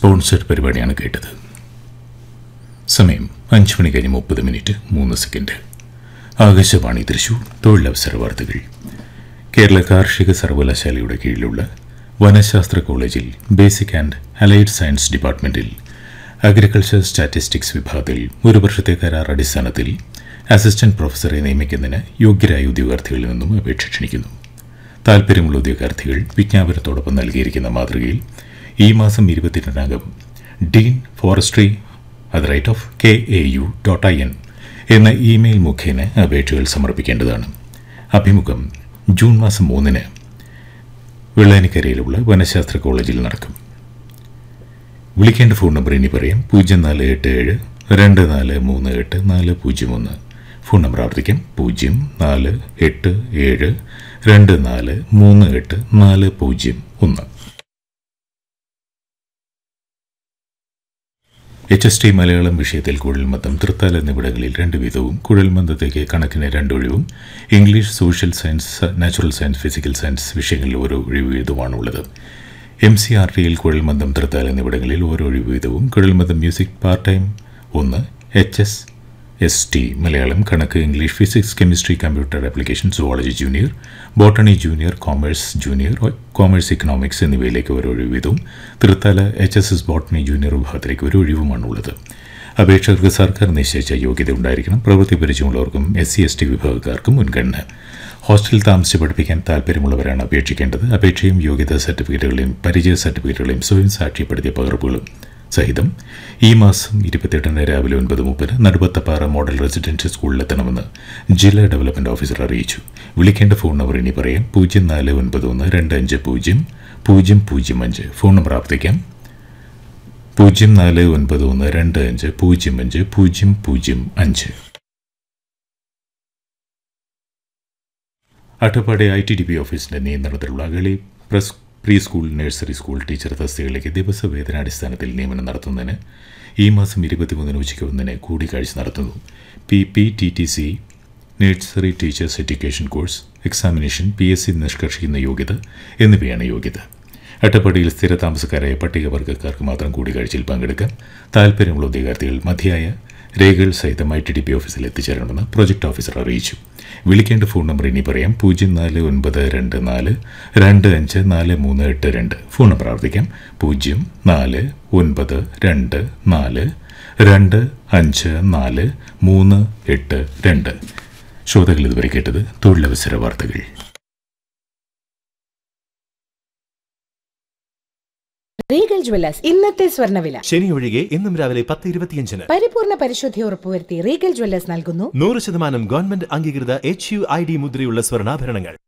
sponsored പരിപാടിയാണ് കേട്ടത് സമയം അഞ്ച് മണി കഴിഞ്ഞ് മുപ്പത് മിനിറ്റ് മൂന്ന് സെക്കൻഡ് ആകാശവാണി തൃശൂർ തൊഴിലവസര വാർത്തകൾ കേരള കാർഷിക സർവകലാശാലയുടെ കീഴിലുള്ള വനശാസ്ത്ര കോളേജിൽ ബേസിക് ആൻഡ് അലൈഡ് സയൻസ് ഡിപ്പാർട്ട്മെന്റിൽ അഗ്രികൾച്ചർ സ്റ്റാറ്റിസ്റ്റിക്സ് വിഭാഗത്തിൽ ഒരു വർഷത്തെ കരാർ അടിസ്ഥാനത്തിൽ അസിസ്റ്റന്റ് പ്രൊഫസറെ നിയമിക്കുന്നതിന് യോഗ്യരായ ഉദ്യോഗാർത്ഥികളിൽ നിന്നും അപേക്ഷ ക്ഷണിക്കുന്നു താൽപ്പര്യമുള്ള ഉദ്യോഗാർത്ഥികൾ വിജ്ഞാപനത്തോടൊപ്പം നൽകിയിരിക്കുന്ന മാതൃകയിൽ ഈ മാസം ഇരുപത്തിരണ്ടിനകം dean forestry at rate of K A U dot I N എന്ന ഇമെയിൽ മുഖേന അപേക്ഷകൾ സമർപ്പിക്കേണ്ടതാണ് അഭിമുഖം ജൂൺ മാസം മൂന്നിന് വെള്ളാനിക്കരയിലുള്ള വനശാസ്ത്ര കോളേജിൽ നടക്കും വിളിക്കേണ്ട ഫോൺ നമ്പർ ഇനി പറയാം പൂജ്യം നാല് എട്ട് ഏഴ് രണ്ട് നാല് മൂന്ന് എട്ട് നാല് പൂജ്യം ഒന്ന് ഫോൺ നമ്പർ ആവർത്തിക്കാം പൂജ്യം നാല് എട്ട് ഏഴ് രണ്ട് നാല് മൂന്ന് എട്ട് നാല് പൂജ്യം ഒന്ന് എച്ച് എസ് ടി മലയാളം വിഷയത്തിൽ കുഴൽമന്ദം തൃത്താല എന്നിവിടങ്ങളിൽ രണ്ട് വീതവും കുഴൽമന്ദത്തേക്ക് കണക്കിന് രണ്ടൊഴിവും English social science natural science physical science വിഷയങ്ങളിൽ ഓരോ ഒഴിവ് വീതവുമാണുള്ളത് എം സി ആർ ടിയിൽ കുഴൽമന്ദം തൃത്താല എന്നിവിടങ്ങളിൽ ഓരോ ഒഴിവ് വീതവും കുഴൽമന്ദം മ്യൂസിക് പാർട്ട് ടൈം ഒന്ന് H S S T Malayalam കണക്ക് English physics chemistry computer application zoology junior botany junior commerce junior commerce economics എന്നിവയിലേക്ക് ഒരു ഒഴിവ് വീതവും Thrithala H S S botany junior വിഭാഗത്തിലേക്ക് ഒരു ഒഴിവുമാണുള്ളത് അപേക്ഷകർക്ക് സർക്കാർ നിശ്ചയിച്ച യോഗ്യത ഉണ്ടായിരിക്കണം പ്രവൃത്തി പരിചയമുള്ളവർക്കും എസ് സി എസ് ടി വിഭാഗക്കാർക്കും മുൻഗണന ഹോസ്റ്റലിൽ താമസിച്ച് പഠിപ്പിക്കാൻ താൽപ്പര്യമുള്ളവരാണ് അപേക്ഷിക്കേണ്ടത് അപേക്ഷയും യോഗ്യതാ സർട്ടിഫിക്കറ്റുകളെയും പരിചയ സർട്ടിഫിക്കറ്റുകളെയും സ്വയം സാക്ഷ്യപ്പെടുത്തിയ പകർപ്പുകളും സഹിതം ഈ മാസം ഇരുപത്തിയെട്ടിന് രാവിലെ ഒൻപത് മുപ്പതിന് നടുവത്തപ്പാറ മോഡൽ റെസിഡൻഷ്യൽ സ്കൂളിലെത്തണമെന്ന് ജില്ലാ ഡെവലപ്മെന്റ് ഓഫീസർ അറിയിച്ചു വിളിക്കേണ്ട ഫോൺ നമ്പർ ഇനി പറയാം പൂജ്യം നാല് ഒൻപത് ഒന്ന് രണ്ട് അഞ്ച് പൂജ്യം പൂജ്യം പൂജ്യം അഞ്ച് ഫോൺ നമ്പർ ആവർത്തിക്കാം പൂജ്യം നാല് ഒൻപത് ഒന്ന് രണ്ട് അഞ്ച് പൂജ്യം അഞ്ച് പൂജ്യം പൂജ്യം അഞ്ച് Attappadi I T D P ഓഫീസിന്റെ നിയന്ത്രണത്തിലുള്ള Agali pre pre school nursery school teacher തസ്തികയിലേക്ക് ദിവസവേതനാടിസ്ഥാനത്തിൽ നിയമനം നടത്തുന്നതിന് ഈ മാസം ഇരുപത്തിമൂന്നിന് ഉച്ചയ്ക്ക് ഒന്നിന് കൂടിക്കാഴ്ച നടത്തുന്നു P P T T C nursery teachers education course examination P S C നിഷ്കർഷിക്കുന്ന യോഗ്യത എന്നിവയാണ് യോഗ്യത അട്ടപ്പാടിയിൽ സ്ഥിര താമസക്കാരായ പട്ടികവർഗ്ഗക്കാർക്ക് മാത്രം കൂടിക്കാഴ്ചയിൽ പങ്കെടുക്കാം താൽപ്പര്യമുള്ള ഉദ്യോഗാർത്ഥികൾ മതിയായ രേഖകൾ സഹിതം ഐ ടി ഡി പി ഓഫീസിൽ എത്തിച്ചേരണമെന്ന് പ്രൊജക്ട് ഓഫീസർ അറിയിച്ചു വിളിക്കേണ്ട ഫോൺ നമ്പർ ഇനി പറയാം പൂജ്യം നാല് ഒൻപത് രണ്ട് നാല് രണ്ട് അഞ്ച് നാല് മൂന്ന് എട്ട് രണ്ട് ഫോൺ നമ്പർ ആവർത്തിക്കാം പൂജ്യം നാല് ഒൻപത് രണ്ട് നാല് രണ്ട് അഞ്ച് നാല് മൂന്ന് എട്ട് രണ്ട് ശ്രോതാക്കൾ ഇതുവരെ കേട്ടത് തൊഴിലവസര വാർത്തകൾ റീഗൽ ജ്വല്ലേഴ്സ് ഇന്നത്തെ സ്വർണ്ണവില ശനി ഒഴികെ ഇന്നും രാവിലെ പത്ത് ഇരുപത്തിയഞ്ചിന് പരിപൂർണ പരിശുദ്ധി ഉറപ്പുവരുത്തി റീഗൽ ജ്വല്ലേഴ്സ് നൽകുന്നു നൂറ് ശതമാനം ഗവൺമെന്റ് അംഗീകൃത എച്ച് യു ഐ ഡി മുദ്രയുള്ള സ്വർണ്ണാഭരണങ്ങൾ